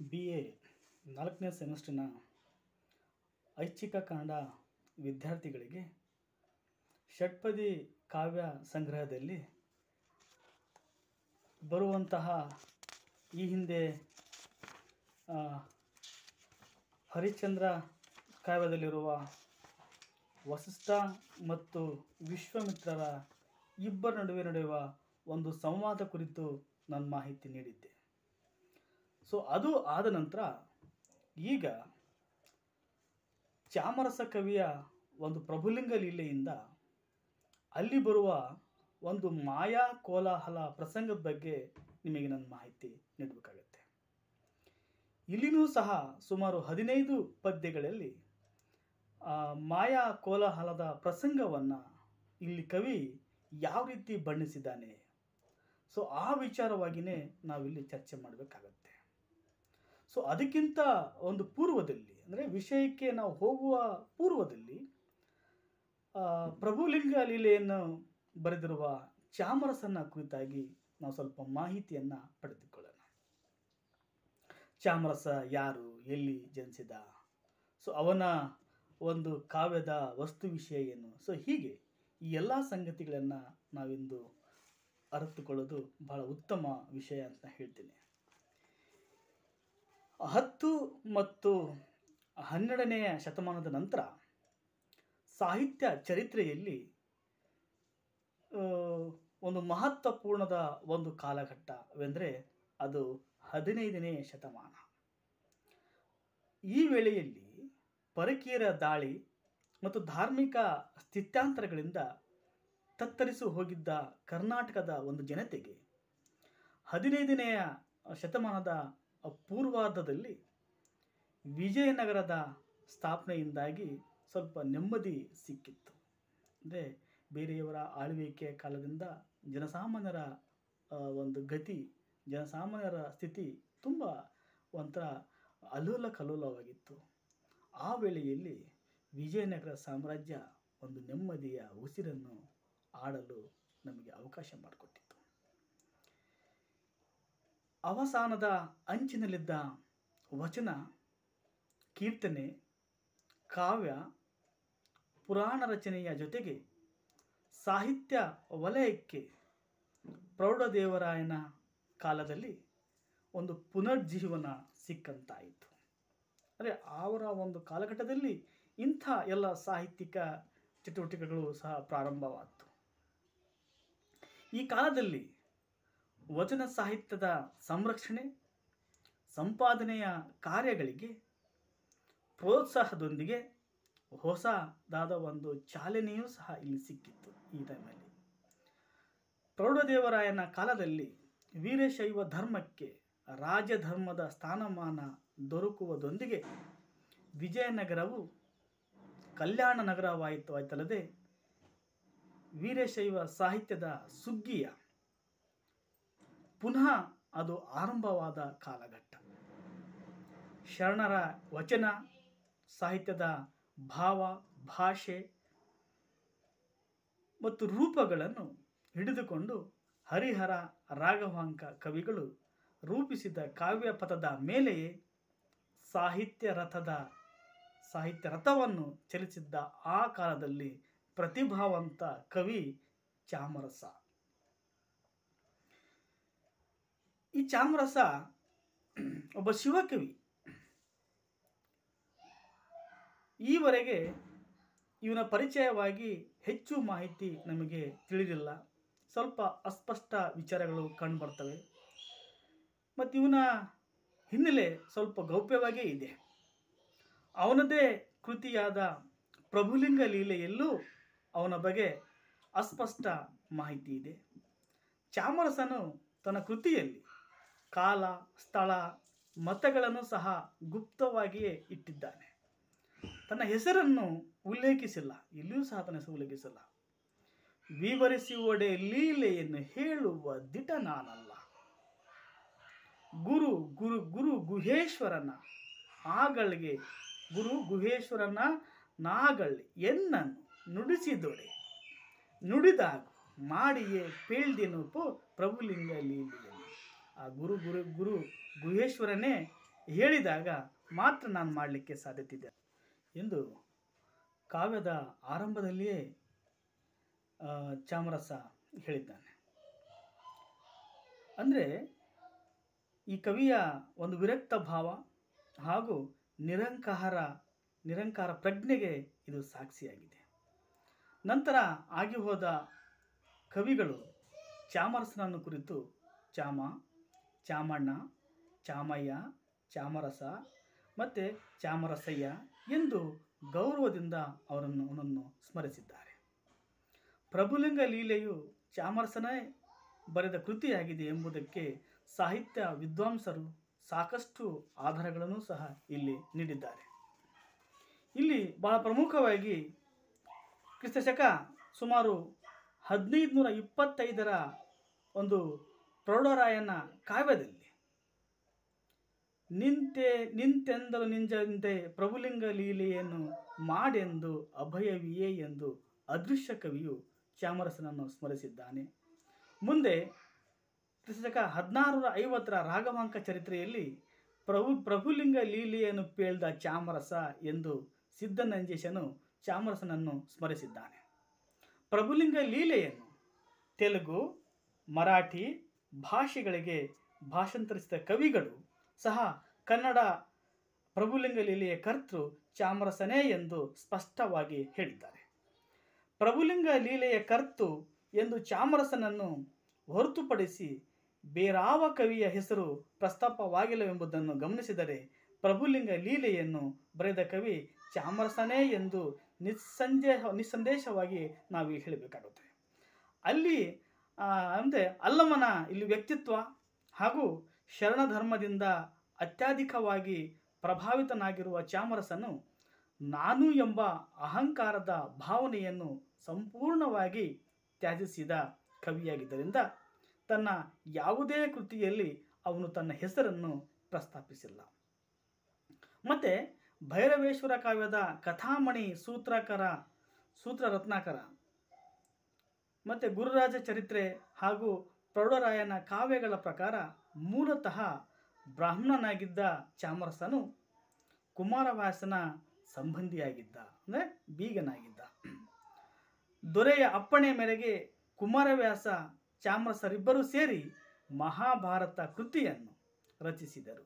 B A ನಾಲ್ಕನೇ ಸೆಮಿಸ್ಟ್ರಿನ ಐಚ್ಛಿಕ ಕನ್ನಡ ವಿದ್ಯಾರ್ಥಿಗಳಿಗೆ ಷಟ್ಪದಿ ಕಾವ್ಯ ಸಂಗ್ರಹದಲ್ಲಿ ಬರುವಂತಹ ಈ ಹಿಂದೆ ಆ, ಹರಿಶ್ಚಂದ್ರ ಕಾವ್ಯದಲ್ಲಿರುವ ವಸಿಷ್ಠ ಮತ್ತು ವಿಶ್ವಾಮಿತ್ರರ ಇಬ್ಬರ ನಡುವೆ ನಡೆಯುವ ಒಂದು ಸಂವಾದ ಕುರಿತು ನಾನು ಮಾಹಿತಿ ನೀಡಿದ್ದೆ ಸೊ ಅದು ಆದ ನಂತರ ಈಗ ಚಾಮರಸ ಕವಿಯ ಒಂದು ಪ್ರಭುಲಿಂಗ ಲೀಲೆಯಿಂದ ಅಲ್ಲಿ ಬರುವ ಒಂದು ಮಾಯಾ ಕೋಲಾಹಲ ಪ್ರಸಂಗದ ಬಗ್ಗೆ ನಿಮಗೆ ನಾನು ಮಾಹಿತಿ ನೀಡಬೇಕಾಗತ್ತೆ ಇಲ್ಲಿನೂ ಸಹ ಸುಮಾರು ಹದಿನೈದು ಪದ್ಯಗಳಲ್ಲಿ ಆ ಮಾಯಾ ಕೋಲಾಹಲದ ಪ್ರಸಂಗವನ್ನು ಇಲ್ಲಿ ಕವಿ ಯಾವ ರೀತಿ ಬಣ್ಣಿಸಿದ್ದಾನೆ ಸೊ ಆ ವಿಚಾರವಾಗಿಯೇ ನಾವಿಲ್ಲಿ ಚರ್ಚೆ ಮಾಡಬೇಕಾಗತ್ತೆ ಸೊ ಅದಕ್ಕಿಂತ ಒಂದು ಪೂರ್ವದಲ್ಲಿ ಅಂದರೆ ವಿಷಯಕ್ಕೆ ನಾವು ಹೋಗುವ ಪೂರ್ವದಲ್ಲಿ ಆ, ಪ್ರಭುಲಿಂಗ ಲೀಲೆಯನ್ನು ಬರೆದಿರುವ ಚಾಮರಸನ್ನ ಕುರಿತಾಗಿ ನಾವು ಸ್ವಲ್ಪ ಮಾಹಿತಿಯನ್ನು ಪಡೆದುಕೊಳ್ಳೋಣ ಚಾಮರಸ ಯಾರು ಎಲ್ಲಿ ಜನಿಸಿದ ಸೊ ಅವನ ಒಂದು ಕಾವ್ಯದ ವಸ್ತು ವಿಷಯ ಏನು ಸೊ ಹೀಗೆ ಈ ಎಲ್ಲ ಸಂಗತಿಗಳನ್ನು ನಾವಿಂದು ಅರಿತುಕೊಳ್ಳೋದು ಬಹಳ ಉತ್ತಮ ವಿಷಯ ಅಂತ ಹೇಳ್ತೀನಿ ಹತ್ತು ಮತ್ತು ಹನ್ನೆರಡನೆಯ ಶತಮಾನದ ನಂತರ ಸಾಹಿತ್ಯ ಚರಿತ್ರೆಯಲ್ಲಿ ಆ, ಒಂದು ಮಹತ್ವಪೂರ್ಣದ ಒಂದು ಕಾಲಘಟ್ಟವೆಂದರೆ ಅದು ಹದಿನೈದನೇ ಶತಮಾನ ಈ ವೇಳೆಯಲ್ಲಿ ಪರಕೀಯರ ದಾಳಿ ಮತ್ತು ಧಾರ್ಮಿಕ ಸ್ಥಿತ್ಯಾಂತರಗಳಿಂದ ತತ್ತರಿಸಿ ಹೋಗಿದ್ದ ಕರ್ನಾಟಕದ ಒಂದು ಜನತೆಗೆ ಹದಿನೈದನೆಯ ಶತಮಾನದ ಪೂರ್ವಾರ್ಧದಲ್ಲಿ ವಿಜಯನಗರದ ಸ್ಥಾಪನೆಯಿಂದಾಗಿ ಸ್ವಲ್ಪ ನೆಮ್ಮದಿ ಸಿಕ್ಕಿತ್ತು ಅಂದರೆ ಬೇರೆಯವರ ಆಳ್ವಿಕೆ ಕಾಲದಿಂದ ಜನಸಾಮಾನ್ಯರ ಆ, ಒಂದು ಗತಿ ಜನಸಾಮಾನ್ಯರ ಸ್ಥಿತಿ ತುಂಬ ಒಂಥರ ಅಲೋಲ ಕಲೋಲವಾಗಿತ್ತು ಆ ವೇಳೆಯಲ್ಲಿ ವಿಜಯನಗರ ಸಾಮ್ರಾಜ್ಯ ಒಂದು ನೆಮ್ಮದಿಯ ಉಸಿರನ್ನು ಆಡಲು ನಮಗೆ ಅವಕಾಶ ಮಾಡಿಕೊಟ್ಟಿತ್ತು ಅವಸಾನದ ಅಂಚಿನಲ್ಲಿದ್ದ ವಚನ ಕೀರ್ತನೆ ಕಾವ್ಯ ಪುರಾಣ ರಚನೆಯ ಜೊತೆಗೆ ಸಾಹಿತ್ಯ ವಲಯಕ್ಕೆ ಪ್ರೌಢದೇವರಾಯನ ಕಾಲದಲ್ಲಿ ಒಂದು ಪುನರ್ಜೀವನ ಸಿಕ್ಕಂತಾಯಿತು ಅಂದರೆ ಅವರ ಒಂದು ಕಾಲಘಟ್ಟದಲ್ಲಿ ಇಂಥ ಎಲ್ಲ ಸಾಹಿತ್ಯಿಕ ಚಟುವಟಿಕೆಗಳು ಸಹ ಪ್ರಾರಂಭವಾಯಿತು ಈ ಕಾಲದಲ್ಲಿ ವಚನ ಸಾಹಿತ್ಯದ ಸಂರಕ್ಷಣೆ ಸಂಪಾದನೆಯ ಕಾರ್ಯಗಳಿಗೆ ಪ್ರೋತ್ಸಾಹದೊಂದಿಗೆ ಹೊಸದಾದ ಒಂದು ಚಾಲನೆಯೂ ಸಹ ಇಲ್ಲಿ ಸಿಕ್ಕಿತ್ತು ಈ ಟೈಮಲ್ಲಿ ಪ್ರೌಢದೇವರಾಯನ ಕಾಲದಲ್ಲಿ ವೀರಶೈವ ಧರ್ಮಕ್ಕೆ ರಾಜಧರ್ಮದ ಸ್ಥಾನಮಾನ ದೊರಕುವುದೊಂದಿಗೆ ವಿಜಯನಗರವು ಕಲ್ಯಾಣ ನಗರವಾಯಿತು ಆಯ್ತಲ್ಲದೆ ವೀರಶೈವ ಸಾಹಿತ್ಯದ ಸುಗ್ಗಿಯ ಪುನಃ ಅದು ಆರಂಭವಾದ ಕಾಲಘಟ್ಟ ಶರಣರ ವಚನ ಸಾಹಿತ್ಯದ ಭಾವ ಭಾಷೆ ಮತ್ತು ರೂಪಗಳನ್ನು ಹಿಡಿದುಕೊಂಡು ಹರಿಹರ ರಾಘವಾಂಕ ಕವಿಗಳು ರೂಪಿಸಿದ ಕಾವ್ಯ ಪಥದ ಮೇಲೆಯೇ ಸಾಹಿತ್ಯ ರಥದ ಸಾಹಿತ್ಯ ರಥವನ್ನು ಚಲಿಸಿದ್ದ ಆ ಕಾಲದಲ್ಲಿ ಪ್ರತಿಭಾವಂತ ಕವಿ ಚಾಮರಸ ಈ ಚಾಮರಸ ಒಬ್ಬ ಶಿವಕವಿ ಈವರೆಗೆ ಇವನ ಪರಿಚಯವಾಗಿ ಹೆಚ್ಚು ಮಾಹಿತಿ ನಮಗೆ ತಿಳಿದಿಲ್ಲ ಸ್ವಲ್ಪ ಅಸ್ಪಷ್ಟ ವಿಚಾರಗಳು ಕಂಡುಬರ್ತವೆ ಮತ್ತು ಇವನ ಹಿನ್ನೆಲೆ ಸ್ವಲ್ಪ ಗೌಪ್ಯವಾಗೇ ಇದೆ ಅವನದೇ ಕೃತಿಯಾದ ಪ್ರಭುಲಿಂಗ ಲೀಲೆಯಲ್ಲೂ ಅವನ ಬಗ್ಗೆ ಅಸ್ಪಷ್ಟ ಮಾಹಿತಿ ಇದೆ ಚಾಮರಸನು ತನ್ನ ಕೃತಿಯಲ್ಲಿ ಕಾಲ ಸ್ಥಳ ಮತಗಳನ್ನು ಸಹ ಗುಪ್ತವಾಗಿಯೇ ಇಟ್ಟಿದ್ದಾನೆ ತನ್ನ ಹೆಸರನ್ನು ಉಲ್ಲೇಖಿಸಿಲ್ಲ ಇಲ್ಲಿಯೂ ಸಹ ತನ್ನ ಹೆಸರು ಉಲ್ಲೇಖಿಸಿಲ್ಲ ವಿವರಿಸಿ ಒಡೆ ಲೀಲೆಯನ್ನು ಹೇಳುವ ದಿಟ ನಾನಲ್ಲ ಗುರು ಗುರು ಗುರು ಗುಹೇಶ್ವರನ ಆಗಳಿಗೆ ಗುರು ಗುಹೇಶ್ವರನ ನಾಗಳ್ ಎನ್ನನ್ನು ನುಡಿಸಿದೊಡೆ ನುಡಿದಾಗ ಮಾಡಿಯೇ ಪೇಳ್ದೆನು ಪೋ ಪ್ರಭುಲಿಂಗ ಲೀಲೆಯನ್ನು ಆ ಗುರು ಗುರು ಗುರು ಗುಹೇಶ್ವರನೇ ಹೇಳಿದಾಗ ಮಾತ್ರ ನಾನು ಮಾಡಲಿಕ್ಕೆ ಸಾಧ್ಯತೆ ಇದೆ ಎಂದು ಕಾವ್ಯದ ಆರಂಭದಲ್ಲಿಯೇ ಆ, ಚಾಮರಸ ಹೇಳಿದ್ದಾನೆ ಅಂದರೆ ಈ ಕವಿಯ ಒಂದು ವಿರಕ್ತ ಭಾವ ಹಾಗೂ ನಿರಂಕಾರ ನಿರಂಕಾರ ಪ್ರಜ್ಞೆಗೆ ಇದು ಸಾಕ್ಷಿಯಾಗಿದೆ ನಂತರ ಆಗಿ ಹೋದ ಕವಿಗಳು ಚಾಮರಸನನ್ನು ಕುರಿತು ಚಾಮ ಚಾಮಣ್ಣ ಚಾಮಯ್ಯ ಚಾಮರಸ ಮತ್ತು ಚಾಮರಸಯ್ಯ ಎಂದು ಗೌರವದಿಂದ ಅವರನ್ನು ಅವನನ್ನು ಸ್ಮರಿಸಿದ್ದಾರೆ ಪ್ರಭುಲಿಂಗ ಲೀಲೆಯು ಚಾಮರಸನೇ ಬರೆದ ಕೃತಿಯಾಗಿದೆ ಎಂಬುದಕ್ಕೆ ಸಾಹಿತ್ಯ ವಿದ್ವಾಂಸರು ಸಾಕಷ್ಟು ಆಧಾರಗಳನ್ನು ಸಹ ಇಲ್ಲಿ ನೀಡಿದ್ದಾರೆ ಇಲ್ಲಿ ಬಹಳ ಪ್ರಮುಖವಾಗಿ ಕ್ರಿಸ್ತಶಕ ಸುಮಾರು ಹದಿನೈದು ನೂರ ಇಪ್ಪತ್ತೈದರ ಒಂದು ಪ್ರೌಢರಾಯನ ಕಾವ್ಯದಲ್ಲಿ ನಿಂತೆ ನಿಂತೆಂದಲು ನಿಂಜಂತೆ ಪ್ರಭುಲಿಂಗ ಲೀಲೆಯನ್ನು ಮಾಡೆಂದು ಅಭಯವಿಯೇ ಎಂದು ಅದೃಶ್ಯ ಕವಿಯು ಚಾಮರಸನನ್ನು ಸ್ಮರಿಸಿದ್ದಾನೆ ಮುಂದೆ ಕ್ರಿಸ್ತಕ ಹದಿನಾರುನೂರ ಐವತ್ತರ ರಾಘವಾಂಕ ಚರಿತ್ರೆಯಲ್ಲಿ ಪ್ರಭು ಪ್ರಭುಲಿಂಗ ಲೀಲೆಯನ್ನು ಪೇಳ್ದ ಚಾಮರಸ ಎಂದು ಸಿದ್ದನಂಜೇಶನು ಚಾಮರಸನನ್ನು ಸ್ಮರಿಸಿದ್ದಾನೆ ಪ್ರಭುಲಿಂಗ ಲೀಲೆಯನ್ನು ತೆಲುಗು ಮರಾಠಿ ಭಾಷೆಗಳಿಗೆ ಭಾಷಾಂತರಿಸಿದ ಕವಿಗಳು ಸಹ ಕನ್ನಡ ಪ್ರಭುಲಿಂಗ ಲೀಲೆಯ ಕರ್ತೃ ಚಾಮರಸನೇ ಎಂದು ಸ್ಪಷ್ಟವಾಗಿ ಹೇಳಿದ್ದಾರೆ ಪ್ರಭುಲಿಂಗ ಲೀಲೆಯ ಕರ್ತು ಎಂದು ಚಾಮರಸನನ್ನು ಹೊರತುಪಡಿಸಿ ಬೇರಾವ ಕವಿಯ ಹೆಸರು ಪ್ರಸ್ತಾಪವಾಗಿಲ್ಲವೆಂಬುದನ್ನು ಗಮನಿಸಿದರೆ ಪ್ರಭುಲಿಂಗ ಲೀಲೆಯನ್ನು ಬರೆದ ಕವಿ ಚಾಮರಸನೇ ಎಂದು ನಿಸ್ಸಂದೇಹ ನಿಸ್ಸಂದೇಶವಾಗಿ ನಾವು ಹೇಳಬೇಕಾಗುತ್ತೆ ಅಲ್ಲಿ ಅಂದರೆ ಅಲ್ಲಮನ ಇಲ್ಲಿ ವ್ಯಕ್ತಿತ್ವ ಹಾಗೂ ಶರಣ ಧರ್ಮದಿಂದ ಅತ್ಯಧಿಕವಾಗಿ ಪ್ರಭಾವಿತನಾಗಿರುವ ಚಾಮರಸನು ನಾನು ಎಂಬ ಅಹಂಕಾರದ ಭಾವನೆಯನ್ನು ಸಂಪೂರ್ಣವಾಗಿ ತ್ಯಜಿಸಿದ ಕವಿಯಾಗಿದ್ದರಿಂದ ತನ್ನ ಯಾವುದೇ ಕೃತಿಯಲ್ಲಿ ಅವನು ತನ್ನ ಹೆಸರನ್ನು ಪ್ರಸ್ತಾಪಿಸಿಲ್ಲ ಮತ್ತು ಭೈರವೇಶ್ವರ ಕಾವ್ಯದ ಕಥಾಮಣಿ ಸೂತ್ರಕರ ಸೂತ್ರ ರತ್ನಾಕರ ಮತ್ತು ಗುರುರಾಜ ಚರಿತ್ರೆ ಹಾಗೂ ಪ್ರೌಢರಾಯನ ಕಾವ್ಯಗಳ ಪ್ರಕಾರ ಮೂಲತಃ ಬ್ರಾಹ್ಮಣನಾಗಿದ್ದ ಚಾಮರಸನು ಕುಮಾರವ್ಯಾಸನ ಸಂಬಂಧಿಯಾಗಿದ್ದ ಅಂದರೆ ಬೀಗನಾಗಿದ್ದ ದೊರೆಯ ಅಪ್ಪಣೆ ಮೇರೆಗೆ ಕುಮಾರವ್ಯಾಸ ಚಾಮರಸರಿಬ್ಬರೂ ಸೇರಿ ಮಹಾಭಾರತ ಕೃತಿಯನ್ನು ರಚಿಸಿದರು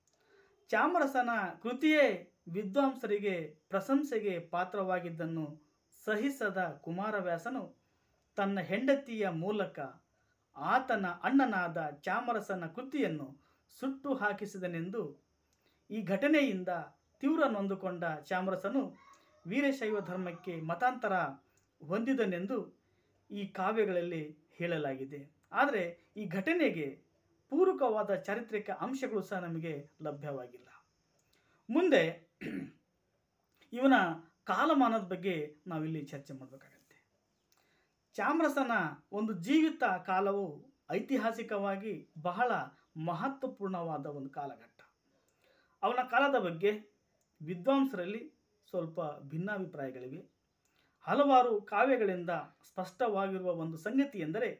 ಚಾಮರಸನ ಕೃತಿಯೇ ವಿದ್ವಾಂಸರಿಗೆ ಪ್ರಶಂಸೆಗೆ ಪಾತ್ರವಾಗಿದ್ದನ್ನು ಸಹಿಸದ ಕುಮಾರವ್ಯಾಸನು ತನ್ನ ಹೆಂಡತಿಯ ಮೂಲಕ ಆತನ ಅಣ್ಣನಾದ ಚಾಮರಸನ ಕೃತಿಯನ್ನು ಸುಟ್ಟು ಹಾಕಿಸಿದನೆಂದು ಈ ಘಟನೆಯಿಂದ ತೀವ್ರ ನೊಂದುಕೊಂಡ ಚಾಮರಸನು ವೀರಶೈವ ಧರ್ಮಕ್ಕೆ ಮತಾಂತರ ಹೊಂದಿದನೆಂದು ಈ ಕಾವ್ಯಗಳಲ್ಲಿ ಹೇಳಲಾಗಿದೆ ಆದರೆ ಈ ಘಟನೆಗೆ ಪೂರಕವಾದ ಚಾರಿತ್ರಿಕ ಅಂಶಗಳು ಸಹ ನಮಗೆ ಲಭ್ಯವಾಗಿಲ್ಲ ಮುಂದೆ ಇವನ ಕಾಲಮಾನದ ಬಗ್ಗೆ ನಾವಿಲ್ಲಿ ಚರ್ಚೆ ಮಾಡಬೇಕಾಗತ್ತೆ ಚಾಮರಸನ ಒಂದು ಜೀವಿತ ಕಾಲವು ಐತಿಹಾಸಿಕವಾಗಿ ಬಹಳ ಮಹತ್ವಪೂರ್ಣವಾದ ಒಂದು ಕಾಲಘಟ್ಟ ಅವನ ಕಾಲದ ಬಗ್ಗೆ ವಿದ್ವಾಂಸರಲ್ಲಿ ಸ್ವಲ್ಪ ಭಿನ್ನಾಭಿಪ್ರಾಯಗಳಿವೆ ಹಲವಾರು ಕಾವ್ಯಗಳಿಂದ ಸ್ಪಷ್ಟವಾಗಿರುವ ಒಂದು ಸಂಗತಿ ಎಂದರೆ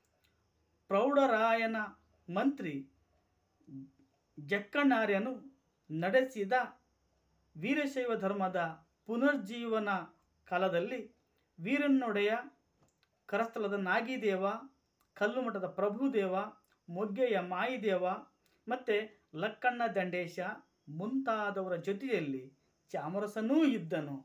ಪ್ರೌಢರಾಯನ ಮಂತ್ರಿ ಜಕ್ಕಣ್ಣಾರ್ಯನು ನಡೆಸಿದ ವೀರಶೈವ ಧರ್ಮದ ಪುನರ್ಜೀವನ ಕಾಲದಲ್ಲಿ ವೀರನ್ನೊಡೆಯ ಕರಸ್ಥಲದ ನಾಗಿದೇವ ಕಲ್ಲುಮಠದ ಪ್ರಭುದೇವ ಮೊಗ್ಗೆಯ ಮಾಯಿದೇವ ಮತ್ತು ಲಕ್ಕಣ್ಣ ದಂಡೇಶ ಮುಂತಾದವರ ಜೊತೆಯಲ್ಲಿ ಚಾಮರಸನೂ ಇದ್ದನು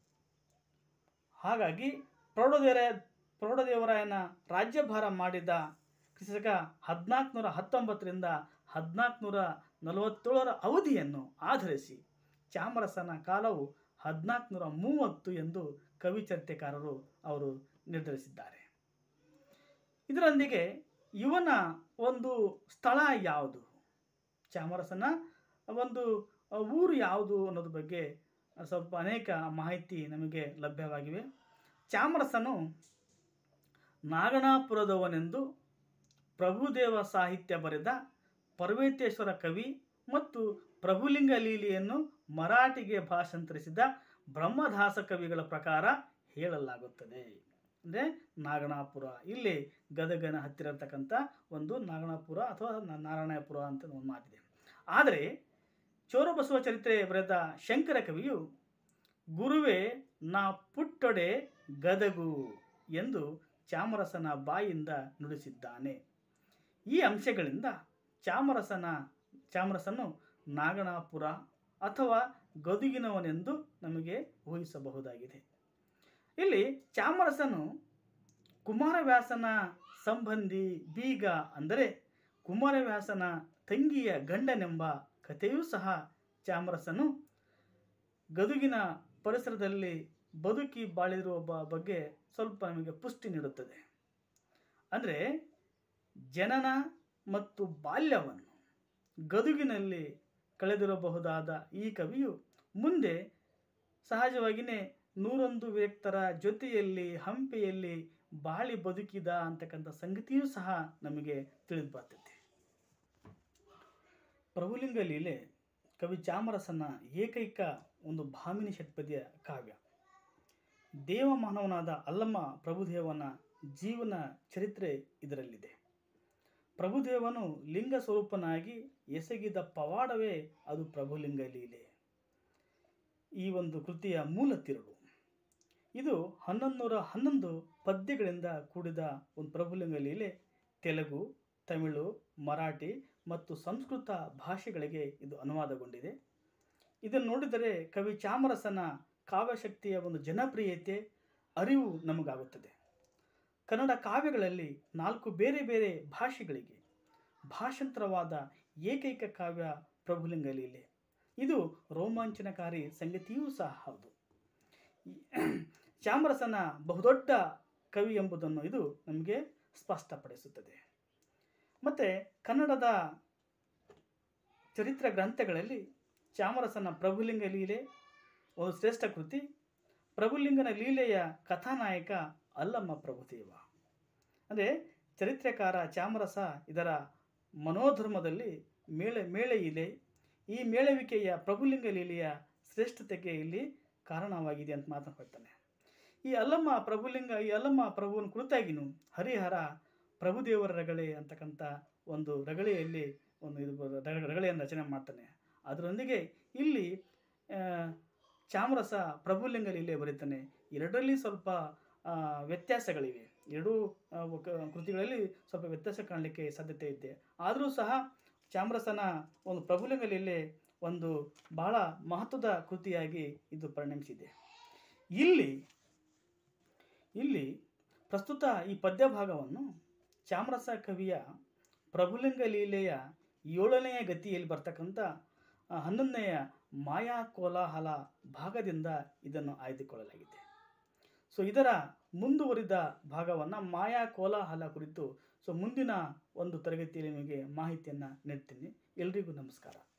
ಹಾಗಾಗಿ ಪ್ರೌಢದೇವರ ಪ್ರೌಢದೇವರಾಯನ ರಾಜ್ಯಭಾರ ಮಾಡಿದ ಕ್ರಿಸ್ತಕ ಹದಿನಾಲ್ಕುನೂರ ಹತ್ತೊಂಬತ್ತರಿಂದ ಹದಿನಾಲ್ಕುನೂರ ನಲವತ್ತೇಳರ ಅವಧಿಯನ್ನು ಆಧರಿಸಿ ಚಾಮರಸನ ಕಾಲವು ಹದಿನಾಲ್ಕುನೂರ ಮೂವತ್ತು ಎಂದು ಕವಿಚರಿತೆಕಾರರು ಅವರು ನಿರ್ಧರಿಸಿದ್ದಾರೆ ಇದರೊಂದಿಗೆ ಇವನ ಒಂದು ಸ್ಥಳ ಯಾವುದು ಚಾಮರಸನ ಒಂದು ಊರು ಯಾವುದು ಅನ್ನೋದ್ರ ಬಗ್ಗೆ ಸ್ವಲ್ಪ ಅನೇಕ ಮಾಹಿತಿ ನಮಗೆ ಲಭ್ಯವಾಗಿವೆ ಚಾಮರಸನು ನಾಗಣಾಪುರದವನೆಂದು ಪ್ರಭುದೇವ ಸಾಹಿತ್ಯ ಬರೆದ ಪರ್ವತೇಶ್ವರ ಕವಿ ಮತ್ತು ಪ್ರಭುಲಿಂಗ ಲೀಲೆಯನ್ನು ಮರಾಠಿಗೆ ಭಾಷಾಂತರಿಸಿದ ಬ್ರಹ್ಮದಾಸ ಕವಿಗಳ ಪ್ರಕಾರ ಹೇಳಲಾಗುತ್ತದೆ ಅಂದರೆ ನಾಗಣಾಪುರ ಇಲ್ಲಿ ಗದಗನ ಹತ್ತಿರ ಇರ್ತಕ್ಕಂಥ ಒಂದು ನಾಗಣಾಪುರ ಅಥವಾ ನ- ನಾರಾಯಣಪುರ ಅಂತ ಒಂದು ಮಾತಿದೆ ಆದರೆ ಚೋರಬಸವ ಚರಿತ್ರೆ ಬರೆದ ಶಂಕರ ಕವಿಯು ಗುರುವೇ ನಾ ಪುಟ್ಟೊಡೆ ಗದಗು ಎಂದು ಚಾಮರಸನ ಬಾಯಿಂದ ನುಡಿಸಿದ್ದಾನೆ ಈ ಅಂಶಗಳಿಂದ ಚಾಮರಸನ ಚಾಮರಸನು ನಾಗಣಾಪುರ ಅಥವಾ ಗದುಗಿನವನೆಂದು ನಮಗೆ ಊಹಿಸಬಹುದಾಗಿದೆ ಇಲ್ಲಿ ಚಾಮರಸನು ಕುಮಾರವ್ಯಾಸನ ಸಂಬಂಧಿ ಬೀಗ ಅಂದರೆ ಕುಮಾರವ್ಯಾಸನ ತಂಗಿಯ ಗಂಡನೆಂಬ ಕಥೆಯೂ ಸಹ ಚಾಮರಸನು ಗದುಗಿನ ಪರಿಸರದಲ್ಲಿ ಬದುಕಿ ಬಾಳಿರುವ ಬ- ಬಗ್ಗೆ ಸ್ವಲ್ಪ ನಮಗೆ ಪುಷ್ಟಿ ನೀಡುತ್ತದೆ ಅಂದರೆ ಜನನ ಮತ್ತು ಬಾಲ್ಯವನ್ನು ಗದುಗಿನಲ್ಲಿ ಕಳೆದಿರಬಹುದಾದ ಈ ಕವಿಯು ಮುಂದೆ ಸಹಜವಾಗಿಯೇ ನೂರೊಂದು ವ್ಯಕ್ತರ ಜೊತೆಯಲ್ಲಿ ಹಂಪೆಯಲ್ಲಿ ಬಾಳಿ ಬದುಕಿದ ಅಂತಕ್ಕಂಥ ಸಂಗತಿಯೂ ಸಹ ನಮಗೆ ತಿಳಿದು ಬರ್ತೈತೆ ಪ್ರಭುಲಿಂಗ ಲೀಲೆ ಕವಿ ಚಾಮರಸನ ಏಕೈಕ ಒಂದು ಭಾಮಿನಿ ಷಟ್ಪದಿಯ ಕಾವ್ಯ ದೇವಮಾನವನಾದ ಅಲ್ಲಮ್ಮ ಪ್ರಭುದೇವನ ಜೀವನ ಚರಿತ್ರೆ ಇದರಲ್ಲಿದೆ ಪ್ರಭುದೇವನು ಲಿಂಗ ಸ್ವರೂಪನಾಗಿ ಎಸಗಿದ ಪವಾಡವೇ ಅದು ಪ್ರಭುಲಿಂಗ ಲೀಲೆ ಈ ಒಂದು ಕೃತಿಯ ಮೂಲ ತಿರುಳು ಇದು ಹನ್ನೊಂದು ನೂರ ಹನ್ನೊಂದು ಪದ್ಯಗಳಿಂದ ಕೂಡಿದ ಒಂದು ಪ್ರಭುಲಿಂಗ ಲೀಲೆ ತೆಲುಗು ತಮಿಳು ಮರಾಠಿ ಮತ್ತು ಸಂಸ್ಕೃತ ಭಾಷೆಗಳಿಗೆ ಇದು ಅನುವಾದಗೊಂಡಿದೆ ಇದನ್ನು ನೋಡಿದರೆ ಕವಿ ಚಾಮರಸನ ಕಾವ್ಯಶಕ್ತಿಯ ಒಂದು ಜನಪ್ರಿಯತೆ ಅರಿವು ನಮಗಾಗುತ್ತದೆ ಕನ್ನಡ ಕಾವ್ಯಗಳಲ್ಲಿ ನಾಲ್ಕು ಬೇರೆ ಬೇರೆ ಭಾಷೆಗಳಿಗೆ ಭಾಷಾಂತರವಾದ ಏಕೈಕ ಕಾವ್ಯ ಪ್ರಭುಲಿಂಗ ಲೀಲೆ ಇದು ರೋಮಾಂಚನಕಾರಿ ಸಂಗತಿಯೂ ಸಹ ಹೌದು ಈ ಚಾಮರಸನ ಬಹುದೊಡ್ಡ ಕವಿ ಎಂಬುದನ್ನು ಇದು ನಮಗೆ ಸ್ಪಷ್ಟಪಡಿಸುತ್ತದೆ ಮತ್ತು ಕನ್ನಡದ ಚರಿತ್ರ ಗ್ರಂಥಗಳಲ್ಲಿ ಚಾಮರಸನ ಪ್ರಭುಲಿಂಗ ಲೀಲೆ ಒಂದು ಶ್ರೇಷ್ಠ ಕೃತಿ ಪ್ರಭುಲಿಂಗನ ಲೀಲೆಯ ಕಥಾನಾಯಕ ಅಲ್ಲಮ್ಮ ಪ್ರಭುದೇವ ಅಂದರೆ ಚರಿತ್ರೆಕಾರ ಚಾಮರಸ ಇದರ ಮನೋಧರ್ಮದಲ್ಲಿ ಮೇಳೆ ಮೇಳೆ ಇದೆ ಈ ಮೇಳವಿಕೆಯ ಪ್ರಭುಲಿಂಗ ಲೀಲೆಯ ಶ್ರೇಷ್ಠತೆಗೆ ಇಲ್ಲಿ ಕಾರಣವಾಗಿದೆ ಅಂತ ಮಾತನಾಡ್ತಾನೆ ಈ ಅಲ್ಲಮ್ಮ ಪ್ರಭುಲಿಂಗ ಈ ಅಲ್ಲಮ್ಮ ಪ್ರಭುವಿನ ಕುರಿತಾಗಿನೂ ಹರಿಹರ ಪ್ರಭುದೇವರ ರಗಳೆ ಅಂತಕ್ಕಂಥ ಒಂದು ರಗಳೆಯಲ್ಲಿ ಒಂದು ಇದು ಬ- ರ- ರಗಳೆಯನ್ನು ರಚನೆ ಮಾಡ್ತಾನೆ ಅದರೊಂದಿಗೆ ಇಲ್ಲಿ ಆ, ಚಾಮರಸ ಪ್ರಭುಲಿಂಗ ಲೀಲೆ ಬರೀತಾನೆ ಎರಡರಲ್ಲಿ ಸ್ವಲ್ಪ ಆ, ವ್ಯತ್ಯಾಸಗಳಿವೆ ಎರಡೂ ಆ, ಕ- ಕೃತಿಗಳಲ್ಲಿ ಸ್ವಲ್ಪ ವ್ಯತ್ಯಾಸ ಕಾಣಲಿಕ್ಕೆ ಸಾಧ್ಯತೆ ಇದೆ ಆದರೂ ಸಹ ಚಾಮರಸನ ಒಂದು ಪ್ರಭುಲಿಂಗ ಲೀಲೆ ಒಂದು ಬಹಳ ಮಹತ್ವದ ಕೃತಿಯಾಗಿ ಇದು ಪರಿಣಮಿಸಿದೆ ಇಲ್ಲಿ ಇಲ್ಲಿ ಪ್ರಸ್ತುತ ಈ ಪದ್ಯ ಭಾಗವನ್ನು ಚಾಮರಸ ಕವಿಯ ಪ್ರಭುಲಿಂಗ ಲೀಲೆಯ ಏಳನೆಯ ಗತಿಯಲ್ಲಿ ಬರ್ತಕ್ಕಂಥ ಆ, ಹನ್ನೊಂದನೆಯ ಮಾಯಾ ಕೋಲಾಹಲ ಭಾಗದಿಂದ ಇದನ್ನು ಆಯ್ದುಕೊಳ್ಳಲಾಗಿದೆ ಸೊ ಇದರ ಮುಂದುವರಿದ ಭಾಗವನ್ನು ಮಾಯಾ ಕೋಲಾಹಲ ಕುರಿತು ಸೊ ಮುಂದಿನ ಒಂದು ತರಗತಿಯಲ್ಲಿ ನಿಮಗೆ ಮಾಹಿತಿಯನ್ನು ನೀಡ್ತೀನಿ ಎಲ್ರಿಗೂ ನಮಸ್ಕಾರ